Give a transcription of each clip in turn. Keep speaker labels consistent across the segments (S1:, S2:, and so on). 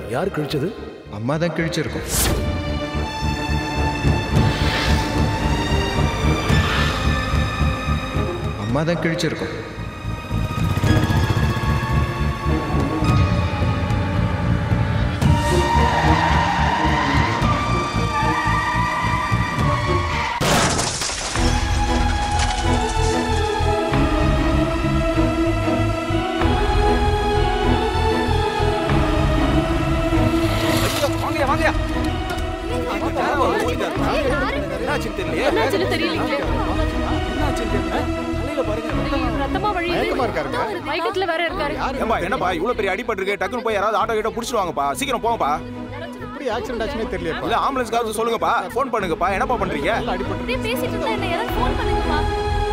S1: யார் கிழிச்சது
S2: அம்மா தான் கிழிச்சிருக்கும் அம்மா தான் கிழிச்சிருக்கும்
S3: வாங்கயா வாங்கயா என்னாச்சுன்னு தெரியலையே
S4: என்னாச்சுன்னு தெரியலீங்க
S3: என்னாச்சுன்னு தெரியல தலையில பாருங்க
S4: ரத்தமா வழி
S5: மயக்கமா இருக்காருங்க.
S4: மயக்கத்துல வேற இருக்காரு
S3: ஏம்பா என்னப்பா இவ்வளவு பெரிய அடிபட்டு இருக்கு டக்குனு போய் யாராவது ஆட்டோ கிட்ட புடிச்சிட்டு வாங்கப்பா சீக்கிரம் போங்கப்பா
S5: எப்படி ஆக்சிடென்ட் ஆச்சுன்னே தெரியலையப்பா
S3: இல்ல ஆம்புலன்ஸ்காவது சொல்லுங்கப்பா ஃபோன் பண்ணுங்கப்பா என்னப்பா பண்றீங்க
S5: நல்லா அடிபட்டு
S4: அப்படியே பேசிட்டு இருந்தா என்ன யாராவது ஃபோன் பண்ணுங்கப்பா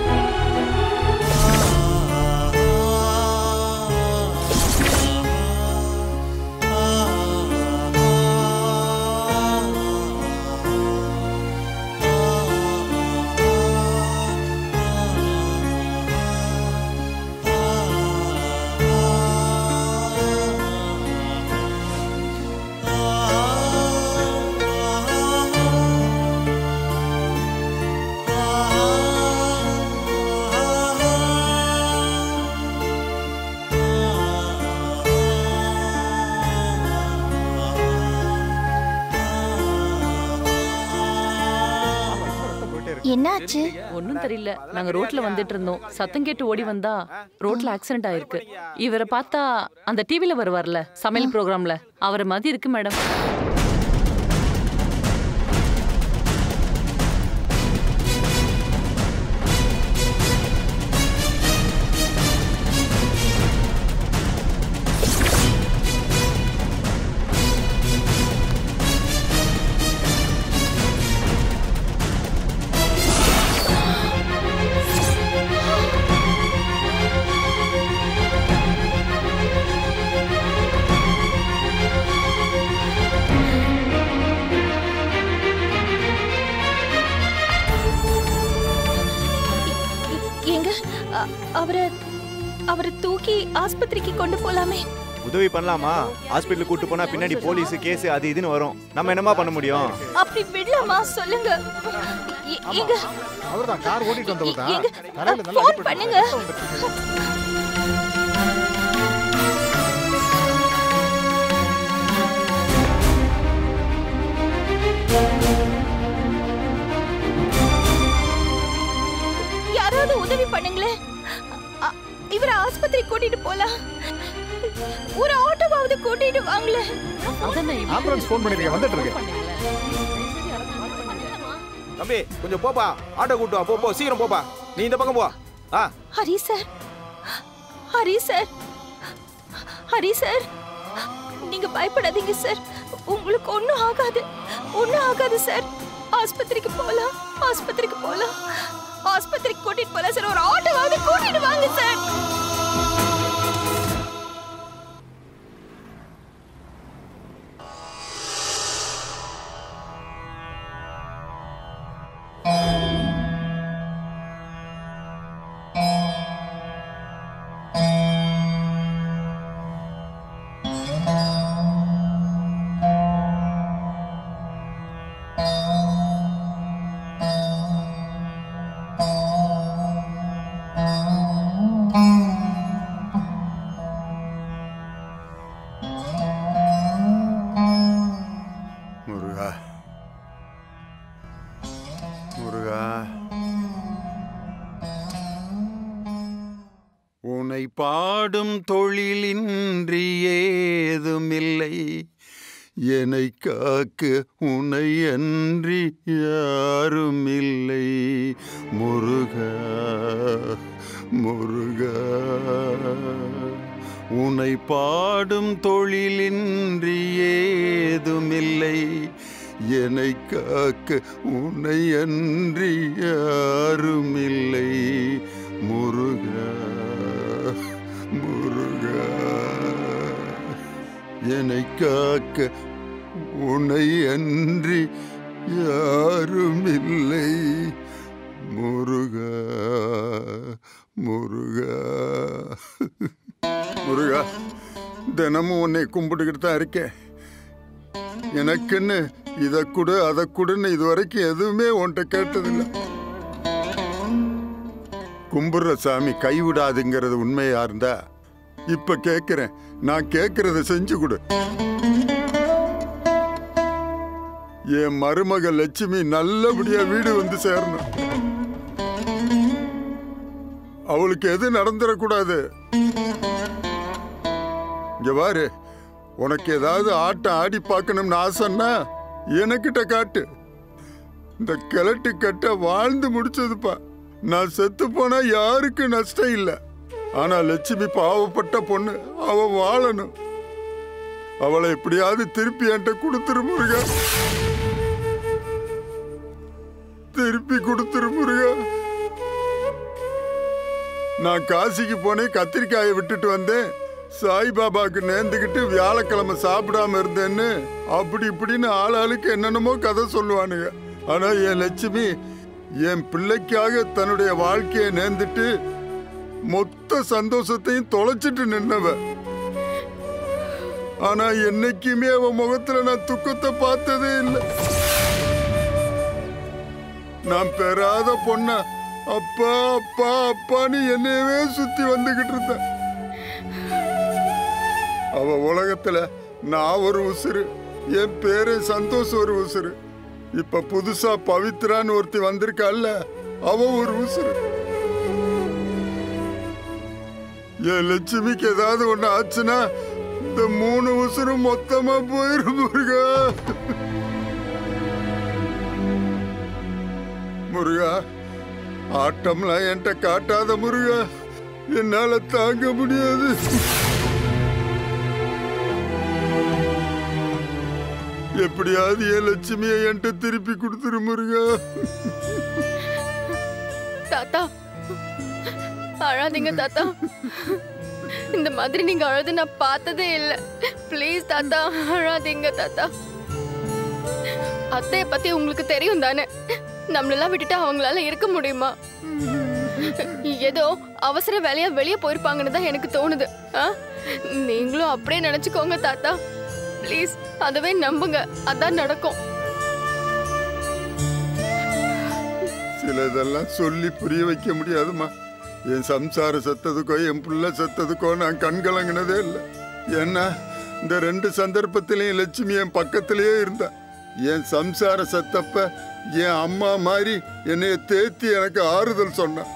S5: போயிட்டே இருக்கு
S6: என்னாச்சு
S4: ஒண்ணும் தெரியல நாங்க ரோட்ல வந்துட்டு இருந்தோம் சத்தம் கேட்டு ஓடி வந்தா ரோட்ல ஆக்சிடென்ட் ஆயிருக்கு இவரை பார்த்தா அந்த டிவில வருவார்ல சமையல் ப்ரோக்ராம்ல அவரை மாதிரி இருக்கு மேடம்
S6: எங்க அ- அவரை அவரை தூக்கி ஆஸ்பத்திரிக்கு கொண்டு போலாமே
S7: உதவி பண்ணலாமா ஹாஸ்பிட்டலுக்கு கூட்டு போனா பின்னாடி போலீஸ் கேஸ் அது இதுன்னு வரும் நம்ம என்னமா பண்ண முடியும்
S6: அப்படி விடலாமா சொல்லுங்க எ- எங்க
S5: அவர்தான் கார் ஓட்டிட்டு வந்தவர் தான்
S6: எங்க
S5: தலையில நல்லா
S6: ஃபோன்
S5: அடிபட்டு
S6: பண்ணுங்க
S5: ரத்தம் வந்துருச்சு.
S6: யாராவது உதவி பண்ணுங்களேன் அ- இவரை ஆஸ்பத்திரி கூட்டிட்டு போலாம் ஒரு ஆட்டோவாவது கூட்டிட்டு வாங்களேன்
S4: அதானே இவரு
S5: ஆம்புலன்ஸ் ஃபோன் பண்ணிருக்கேன் வந்துட்டு இருக்கு
S3: தம்பி கொஞ்சம் போப்பா ஆட்டோ கூட்டு வா போ போ சீக்கிரம் போப்பா நீ இந்த பக்கம் போ ஆ
S6: Hari sir Hari sir Hari sir நீங்க பயப்படாதீங்க சார் உங்களுக்கு ஒண்ணும் ஆகாது ஒண்ணும் ஆகாது சார் ஆஸ்பத்திரிக்கு போலாம் ஆஸ்பத்திரிக்கு போலாம் ஆஸ்பத்திரிக்கு கூட்டிட்டு போலாம் சார் ஒரு ஆட்டோவாவது கூட்டிட்டு வாங்க சார்
S8: முருகா முருகா உனை பாடும் தொழிலின்றி ஏதுமில்லை என்னை காக்க உனை அன்றி யாருமில்லை முருகா முருகா உனை பாடும் தொழிலின்றி ஏதுமில்லை என்னை காக்க உன்னை அன்றி யாருமில்லை முருகா முருகா என்னை காக்க உன்னை அன்றி யாருமில்லை முருகா முருகா முருகா தினமும் உன்னை கும்பிட்டுக்கிட்டு தான் இருக்கேன் எனக்குன்னு இதை கொடு அதை கொடுன்னு இது வரைக்கும் எதுவுமே உன்கிட்ட கேட்டதில்லை கும்பிடுற சாமி கைவிடாதுங்கிறது உண்மையா இருந்தா இப்ப கேட்கிறேன் நான் கேட்கறத செஞ்சு கொடு என் மருமக லட்சுமி நல்லபடியா வீடு வந்து சேரணும் அவளுக்கு எது நடந்துடக்கூடாது இங்க பாரு உனக்கு ஏதாவது ஆட்டம் ஆடி பார்க்கணும்னு ஆசைன்னா எனக்கிட்ட காட்டு இந்த கிழட்டு கட்ட வாழ்ந்து முடிச்சதுப்பா நான் செத்து போனா யாருக்கு நஷ்டம் இல்லை ஆனா லட்சுமி பாவப்பட்ட பொண்ணு அவ வாழணும் அவளை எப்படியாவது திருப்பி என்கிட்ட கொடுத்துரு முருகா திருப்பி கொடுத்துரு முருகா நான் காசிக்கு போனேன் கத்திரிக்காயை விட்டுட்டு வந்தேன் சாய்பாபாக்கு நேர்ந்துக்கிட்டு வியாழக்கிழமை சாப்பிடாம இருந்தேன்னு அப்படி இப்படின்னு ஆளாளுக்கு என்னென்னமோ கதை சொல்லுவானுங்க ஆனா என் லட்சுமி என் பிள்ளைக்காக தன்னுடைய வாழ்க்கையை நேர்ந்துட்டு மொத்த சந்தோஷத்தையும் தொலைச்சிட்டு நின்னவ ஆனா என்னைக்குமே அவ முகத்துல நான் துக்கத்தை பார்த்ததே இல்லை நான் பெறாத பொண்ண அப்பா அப்பா அப்பான்னு என்னையவே சுத்தி வந்துகிட்டு இருந்தேன் அவ உலகத்துல நான் ஒரு உசுரு என் பேரு சந்தோஷ் ஒரு உசுரு இப்ப புதுசா பவித்ரான்னு ஒருத்தி வந்திருக்கால்ல அவ ஒரு உசுரு என் லட்சுமிக்கு ஏதாவது ஒண்ணு ஆச்சுன்னா இந்த மூணு உசுரும் மொத்தமா போயிரும் முருகா முருகா ஆட்டம்லாம் என்கிட்ட காட்டாத முருகா என்னால தாங்க முடியாது எப்படியாவது என் லட்சுமியை என்கிட்ட திருப்பி கொடுத்துரு முருகா
S1: தாத்தா அழாதீங்க தாத்தா இந்த மாதிரி நீங்க அழுது நான் பார்த்ததே இல்ல ப்ளீஸ் தாத்தா அழாதீங்க தாத்தா அத்தைய பத்தி உங்களுக்கு தெரியும் தானே நம்மளெல்லாம் விட்டுட்டு அவங்களால இருக்க முடியுமா ஏதோ அவசர வேலையா வெளியே போயிருப்பாங்கன்னு தான் எனக்கு தோணுது ஆ? நீங்களும் அப்படியே நினைச்சுக்கோங்க தாத்தா ப்ளீஸ் அதவே நம்புங்க அதான் நடக்கும்
S8: சில இதெல்லாம் சொல்லி புரிய வைக்க முடியாதுமா என் சம்சாரம் செத்ததுக்கோ என் புள்ள செத்ததுக்கோ நான் கண்கலங்கினதே இல்லை ஏன்னா இந்த ரெண்டு சந்தர்ப்பத்திலையும் லட்சுமி என் பக்கத்திலேயே இருந்தா என் சம்சார செத்தப்ப என் அம்மா மாதிரி என்னைய தேத்தி எனக்கு ஆறுதல் சொன்னான்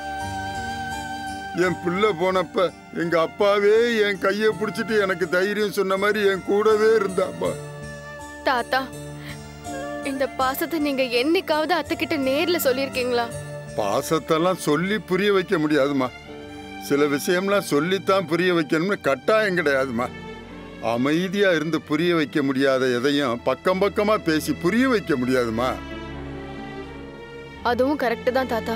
S8: என் பிள்ளை போனப்ப எங்க அப்பாவே என் கையை பிடிச்சிட்டு எனக்கு தைரியம் சொன்ன மாதிரி என் கூடவே இருந்தாப்பா
S1: தாத்தா இந்த பாசத்தை நீங்க என்னைக்காவது அத்தைக்கிட்ட நேர்ல சொல்லியிருக்கீங்களா
S8: பாசத்தெல்லாம் சொல்லி புரிய வைக்க முடியாதுமா சில விஷயம்லாம் சொல்லித்தான் புரிய வைக்கணும்னு கட்டாயம் கிடையாதுமா அமைதியா இருந்து புரிய வைக்க முடியாத எதையும் பக்கம் பக்கமா பேசி புரிய வைக்க முடியாதுமா
S1: அதுவும் கரெக்ட் தான் தாத்தா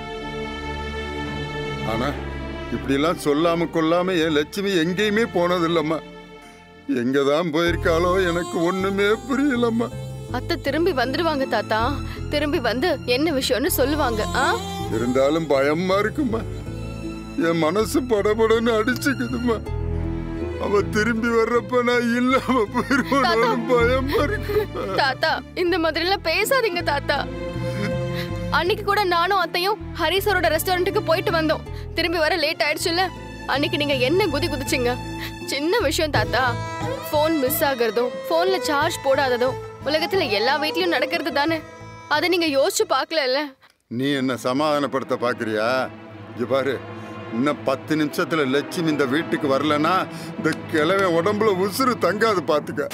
S8: ஆனா இப்படிலாம் சொல்லாம கொள்ளாம என் லட்சுமி எங்கேயுமே போனதில்லம்மா எங்க தான் போயிருக்காளோ எனக்கு ஒண்ணுமே புரியலம்மா
S1: அத்தை திரும்பி வந்துடுவாங்க தாத்தா திரும்பி வந்து என்ன விஷயம்னு சொல்லுவாங்க ஆ
S8: இருந்தாலும் பயமா இருக்குமா என் மனசு படபடன்னு அடிச்சுக்குதுமா அவ திரும்பி வர்றப்ப நான் இல்லாம போயிருவேன் பயமா இருக்கு
S1: தாத்தா இந்த மாதிரி எல்லாம் பேசாதீங்க தாத்தா அன்னைக்கு கூட நானும் அத்தையும் ஹரிசரோட ரெஸ்டாரண்ட்டுக்கு போயிட்டு வந்தோம் திரும்பி வர லேட் ஆயிடுச்சுல்ல அன்னைக்கு நீங்க என்ன குதி குதிச்சிங்க சின்ன விஷயம் தாத்தா ஃபோன் மிஸ் ஆகுறதும் ஃபோன்ல சார்ஜ் போடாததும் உலகத்துல எல்லா வீட்லயும் நடக்கிறது தானே அதை நீங்க யோசிச்சு பார்க்கல
S8: நீ என்ன சமாதானப்படுத்த பாக்குறியா இங்க பாரு இன்னும் பத்து நிமிஷத்துல லட்சுமி இந்த வீட்டுக்கு வரலன்னா இந்த கிழவை உடம்புல உசுறு தங்காது பாத்துக்க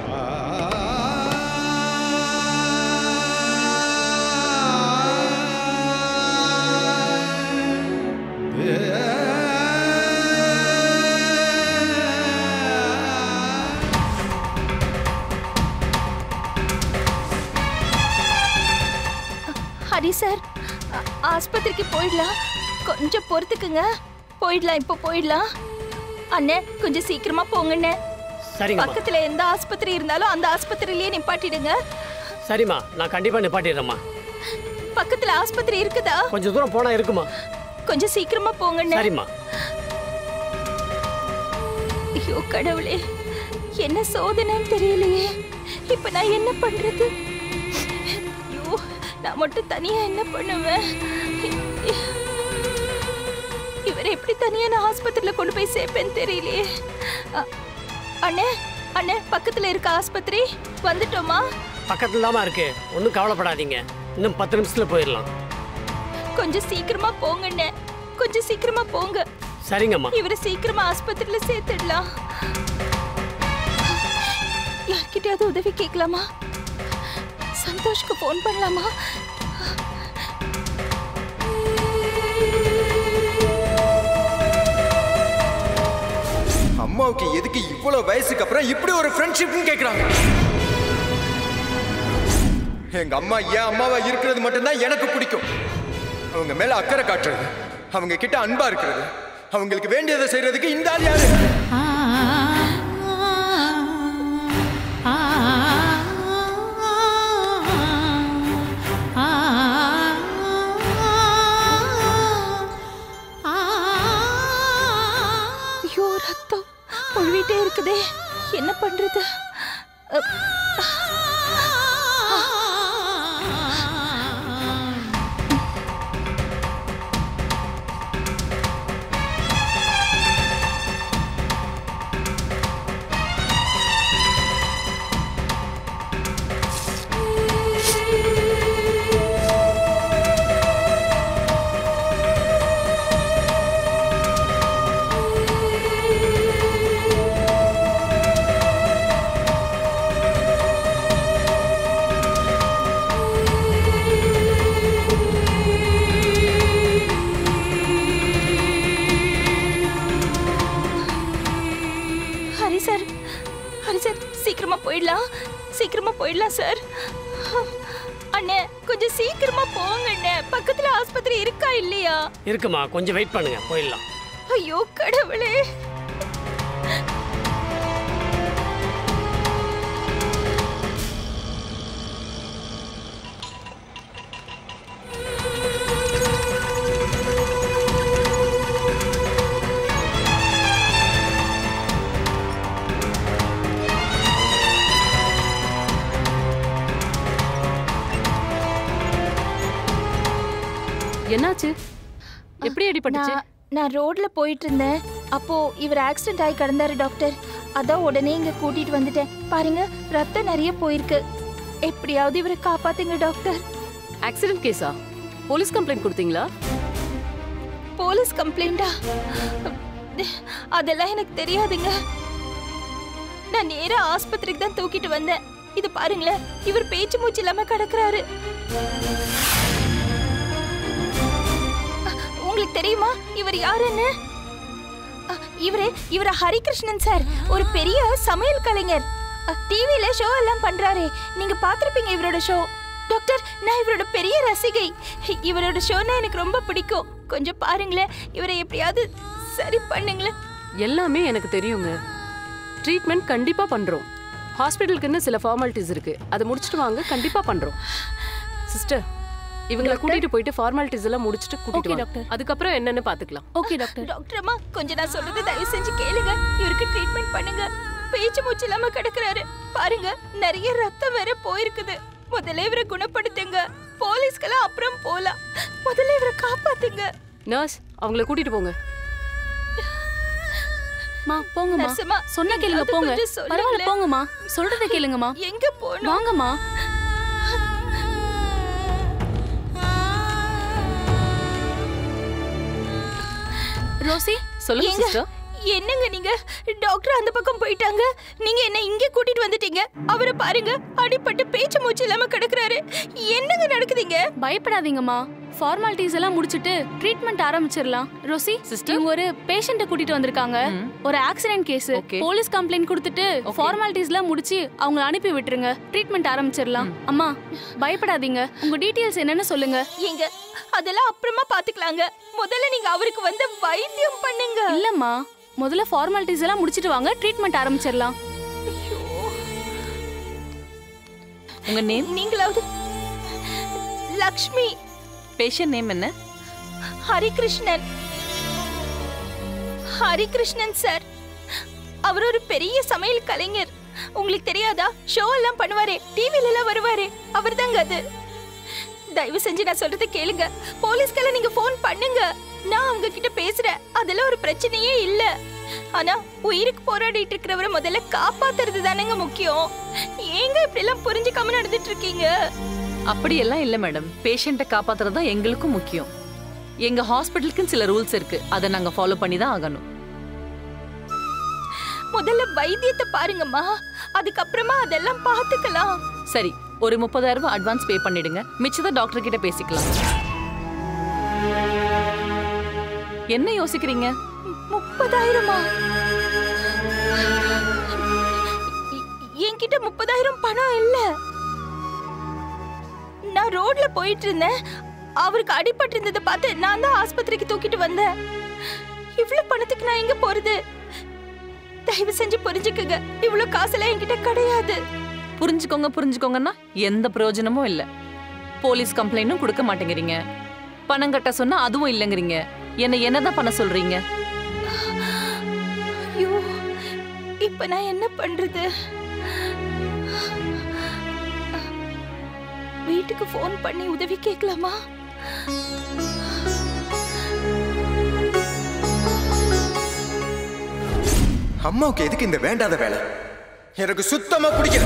S6: ஹரி சார் ஆ- ஆஸ்பத்திரிக்கு போயிடலாம் கொஞ்சம் பொறுத்துக்குங்க போயிடலாம் இப்போ போயிடலாம் அண்ணே கொஞ்சம் சீக்கிரமா போங்கண்ணே
S9: சரிங்கம்மா
S6: பக்கத்துல எந்த ஆஸ்பத்திரி இருந்தாலும் அந்த ஆஸ்பத்திரியிலேயே நிப்பாட்டிடுங்க
S9: சரிம்மா நான் கண்டிப்பாக நிப்பாட்டிடுறேம்மா
S6: பக்கத்துல ஆஸ்பத்திரி இருக்குதா
S9: கொஞ்சம் தூரம் போனால் இருக்குமா
S6: கொஞ்சம் சீக்கிரமா போங்கண்ணே
S9: சரிம்மா
S6: ஐயோ கடவுளே என்ன சோதனைன்னு தெரியலையே இப்ப நான் என்ன பண்றது ஐயோ நான் மட்டும் தனியா என்ன பண்ணுவேன் இவரை எப்படி தனியா நான் ஆஸ்பத்திரியில கொண்டு போய் சேர்ப்பேன்னு தெரியலையே அ- அண்ணே அண்ணே பக்கத்துல இருக்க ஆஸ்பத்திரி வந்துட்டோமா
S9: பக்கத்துல தாம்மா இருக்கு ஒன்றும் கவலைப்படாதீங்க இன்னும் பத்து நிமிஷத்துல போயிடலாம்
S6: கொஞ்சம் சீக்கிரமா போங்கண்ணே கொஞ்சம் சீக்கிரமா போங்க
S9: சரிங்கம்மா
S6: இவரை சீக்கிரமா ஆஸ்பத்திரியில சேர்த்துடலாம் யார்கிட்டயாவது உதவி கேட்கலாமா சந்தோஷ்க்கு ஃபோன் பண்ணலாமா
S10: அம்மாவுக்கு எதுக்கு இவ்வளவு வயசுக்கு அப்புறம் இப்படி ஒரு ஃப்ரெண்ட்ஷிப்னு கேக்குறாங்க எங்க அம்மா ஏன் அம்மாவா இருக்கிறது மட்டும்தான் எனக்கு பிடிக்கும் அவங்க மேல அக்கறை காட்டுறது அவங்க கிட்ட அன்பா இருக்கிறது அவங்களுக்கு வேண்டியதை செய்யறதுக்கு இந்த ஆள் யாரு
S6: ஐயோ ரத்தம் ஒழுவிட்டே இருக்குதே என்ன பண்றது அ, ஹரி சார் ஹரி சார் சீக்கிரமா போயிடலாம் சீக்கிரமா போயிடலாம் சார் அண்ணே கொஞ்சம் சீக்கிரமா போங்க அண்ணே பக்கத்துல ஆஸ்பத்திரி இருக்கா இல்லையா
S9: இருக்குமா கொஞ்சம் வெயிட் பண்ணுங்க போயிடலாம்
S6: ஐயோ கடவுளே
S4: என்னாச்சு எப்படி அடிபட்டுச்சு
S6: நான் நான் ரோட்ல போயிட்டு இருந்தேன் அப்போ இவர் ஆக்சிடென்ட் ஆகி கிடந்தாரு டாக்டர் அதான் உடனே இங்க கூட்டிட்டு வந்துட்டேன் பாருங்க ரத்தம் நிறைய போயிருக்கு எப்படியாவது இவரை காப்பாத்துங்க டாக்டர்
S4: ஆக்சிடென்ட் கேஸா போலீஸ் கம்ப்ளைண்ட் கொடுத்தீங்களா
S6: போலீஸ் கம்ப்ளைண்டா அதெல்லாம் எனக்கு தெரியாதுங்க நான் நேரா ஆஸ்பத்திரிக்கு தான் தூக்கிட்டு வந்தேன் இது பாருங்களேன் இவர் பேச்சு மூச்சு இல்லாம கிடக்குறாரு அ, உங்களுக்கு தெரியுமா இவர் யாருன்னு அ, இவரு இவர ஹரிகிருஷ்ணன் சார் ஒரு பெரிய சமையல் கலைஞர் டிவில ஷோ எல்லாம் பண்றாரே நீங்க பாத்திருப்பீங்க இவரோட ஷோ டாக்டர் நான் இவரோட பெரிய ரசிகை இவரோட ஷோனா எனக்கு ரொம்ப பிடிக்கும் கொஞ்சம் பாருங்களேன் இவரை எப்படியாவது சரி பண்ணுங்களேன்
S11: எல்லாமே எனக்கு தெரியுங்க ட்ரீட்மெண்ட் கண்டிப்பா பண்றோம் ஹாஸ்பிட்டலுக்குன்னு சில ஃபார்மாலிட்டிஸ் இருக்கு அதை முடிச்சுட்டு வாங்க கண்டிப்பா பண்றோம் சிஸ்டர் இவங்களை கூட்டிட்டு போயிட்டு ஃபார்மாலிட்டிஸ் எல்லாம் முடிச்சுட்டு கூட்டிட்டு
S6: Okay,
S11: வாங்க
S6: டாக்டர்.
S11: அதுக்கப்புறம் என்னன்னு பாத்துக்கலாம்
S6: ஓகே டாக்டர் டாக்டர் அம்மா கொஞ்சம் நான் சொல்றது தயவு செஞ்சு கேளுங்க இவருக்கு ட்ரீட்மெண்ட் பண்ணுங்க பேச்சு மூச்சு இல்லாம கிடக்குறாரு பாருங்க நிறைய ரத்தம் வேற போயிருக்குது முதல்ல இவரை குணப்படுத்துங்க போலீஸ்க்கெல்லாம் அப்புறம் போலாம் முதல்ல இவரை காப்பாத்துங்க
S11: நர்ஸ் அவங்கள கூட்டிட்டு போங்க
S12: மா போங்கம்மா
S6: நர்ஸம்மா,
S12: சொன்னா கேளுங்க
S6: எங்கேயாவது
S12: போங்க
S6: கொஞ்சம் சொல்லுங்களேன்.
S12: பரவாயில்ல போங்கம்மா சொல்றத கேளுங்கம்மா
S6: எங்க போகணும்
S12: வாங்கம்மா ரோசி
S11: சொல்லுங்க
S6: ஏங்க,
S11: சிஸ்டர்
S6: என்னங்க நீங்க டாக்டர் அந்த பக்கம் போயிட்டாங்க நீங்க என்ன இங்க கூட்டிட்டு வந்துட்டீங்க அவரை பாருங்க அடிபட்டு பேச்சு மூச்சு இல்லாம கிடக்குறாரு என்னங்க நடக்குதுங்க
S12: பயப்படாதீங்கம்மா ஃபார்மாலிட்டிஸ் எல்லாம் முடிச்சிட்டு ட்ரீட்மெண்ட் ஆரம்பிச்சிடலாம் ரோசி இவங்க ஒரு பேஷண்ட்டை கூட்டிட்டு வந்திருக்காங்க ஒரு accident case
S11: Okay.
S12: Police complaint கொடுத்துட்டு ஃபார்மாலிட்டிஸ்லாம் முடிச்சு அவங்கள அனுப்பி விட்டுருங்க ட்ரீட்மெண்ட் ஆரம்பிச்சிடலாம் அம்மா பயப்படாதீங்க உங்க டீடைல்ஸ் என்னன்னு சொல்லுங்க
S6: ஏங்க அதெல்லாம் அப்புறமா பாத்துக்கலாங்க முதல்ல நீங்க அவருக்கு வந்து வைத்தியம் பண்ணுங்க
S12: இல்லம்மா முதல்ல ஃபார்மாலிட்டிஸ் எல்லாம் முடிச்சிட்டு வாங்க ட்ரீட்மெண்ட் ஆரம்பிச்சிடலாம்
S4: உங்க நேம்
S6: நீங்களாவது லக்ஷ்மி
S4: பேஷண்ட் நேம் என்ன
S6: ஹரிகிருஷ்ணன் ஹரிகிருஷ்ணன் சார் அவர் ஒரு பெரிய சமையல் கலைஞர் உங்களுக்கு தெரியாதா ஷோ எல்லாம் பண்ணுவாரே டிவில எல்லாம் வருவாரே அவர்தாங்க அது தயவு செஞ்சு நான் சொல்றதை கேளுங்க போலீஸ்க்கெல்லாம் நீங்க ஃபோன் பண்ணுங்க நான் அவங்க கிட்ட பேசுறேன் அதெல்லாம் ஒரு பிரச்சனையே இல்ல ஆனா உயிருக்கு போராடிட்டு இருக்கிறவரை முதல்ல காப்பாத்துறது தானேங்க முக்கியம் ஏங்க இப்படி எல்லாம் புரிஞ்சுக்காம நடந்துட்டு இருக்கீங்க
S4: அப்படியெல்லாம் இல்ல மேடம் பேஷண்ட்டை காப்பாத்துறது தான் எங்களுக்கும் முக்கியம் எங்க ஹாஸ்பிட்டலுக்குன்னு சில ரூல்ஸ் இருக்கு அதை நாங்க ஃபாலோ பண்ணி தான் ஆகணும்
S6: முதல்ல வைத்தியத்தை பாருங்கம்மா அதுக்கப்புறமா அதெல்லாம் பாத்துக்கலாம்
S4: சரி ஒரு முப்பதாயிரம் ரூபாய் அட்வான்ஸ் பே பண்ணிடுங்க மிச்சத்தை டாக்டர் கிட்ட பேசிக்கலாம் என்ன யோசிக்கிறீங்க
S6: முப்பதாயிரமா எ- என்கிட்ட முப்பதாயிரம் பணம் இல்ல நான் ரோட்ல போயிட்டு இருந்தேன் அவருக்கு அடிபட்டு இருந்ததை பார்த்து நான் தான் ஆஸ்பத்திரிக்கு தூக்கிட்டு வந்தேன் இவ்ளோ பணத்துக்கு நான் எங்க போறது தயவு செஞ்சு புரிஞ்சுக்குங்க இவ்ளோ காசெல்லாம் என்கிட்ட கிடையாது
S4: புரிஞ்சுக்கோங்க புரிஞ்சுக்கோங்கன்னா எந்த பிரயோஜனமும் இல்ல போலீஸ் கம்ப்ளைண்ட்டும் கொடுக்க மாட்டேங்கிறீங்க பணம் கட்ட சொன்னா அதுவும் இல்லைங்கிறீங்க என்ன என்னதான் பண்ண சொல்றீங்க
S6: ஐயோ இப்ப நான் என்ன பண்றது வீட்டுக்கு ஃபோன் பண்ணி உதவி கேட்கலாமா
S10: அம்மாவுக்கு எதுக்கு இந்த வேண்டாத வேலை எனக்கு சுத்தமா பிடிக்கல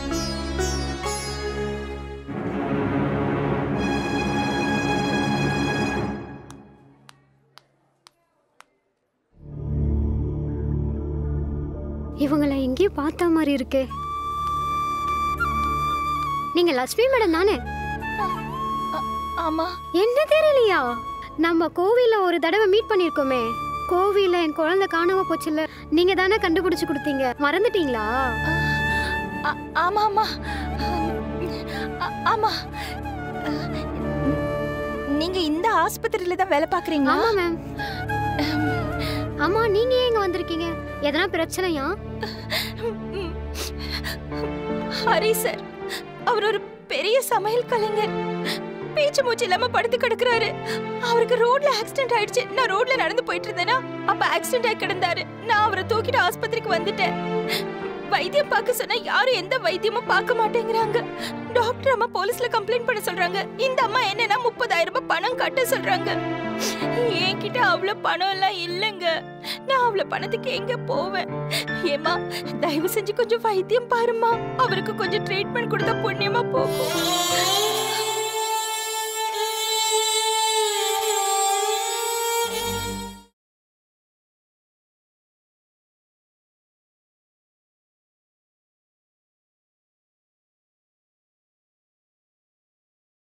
S13: இவங்கள எங்கேயோ பார்த்த மாதிரி இருக்கே நீங்க லட்சுமி மேடம் தானே
S6: ஆமா
S13: என்ன தெரியலையா நம்ம கோவில்ல ஒரு தடவை மீட் பண்ணிருக்கோமே கோவில்ல என் குழந்தை காணாம போச்சுல்ல நீங்க தானே கண்டுபிடிச்சு கொடுத்தீங்க மறந்துட்டீங்களா
S6: ஆ- ஆமா ஆமா ஆ- ஆமா நீங்க இந்த ஆஸ்பத்திரியில தான் வேலை பாக்குறீங்களா
S13: ஆமா மேம் ஆமா நீங்க ஏன் இங்க வந்திருக்கீங்க எதனா பிரச்சனையா
S6: ஹரி சார் அவர் ஒரு பெரிய சமையல் கலைஞர் பேச்சு மூச்சு இல்லாம படுத்து கிடக்குறாரு அவருக்கு ரோட்ல ஆக்சிடென்ட் ஆயிடுச்சு நான் ரோட்ல நடந்து போயிட்டு இருந்தேனா அப்ப ஆக்சிடென்ட் ஆகி கிடந்தாரு நான் அவரை தூக்கிட்டு ஆஸ்பத்திரிக்கு வந்துட்டேன் வைத்தியம் பார்க்க சொன்னா யாரும் எந்த வைத்தியமும் பார்க்க மாட்டேங்கிறாங்க டாக்டர் அம்மா போலீஸ்ல கம்ப்ளைண்ட் பண்ண சொல்றாங்க இந்த அம்மா என்னன்னா முப்பதாயிரம் ரூபாய் பணம் கட்ட சொல்றாங்க என்கிட்ட அவ்வளவு பணம் எல்லாம் இல்லைங்க நான் அவ்வளவு பணத்துக்கு எங்க போவேன் ஏமா தயவு செஞ்சு கொஞ்சம் வைத்தியம் பாருமா அவருக்கு கொஞ்சம் ட்ரீட்மெண்ட் கொடுத்தா புண்ணியமா போகும்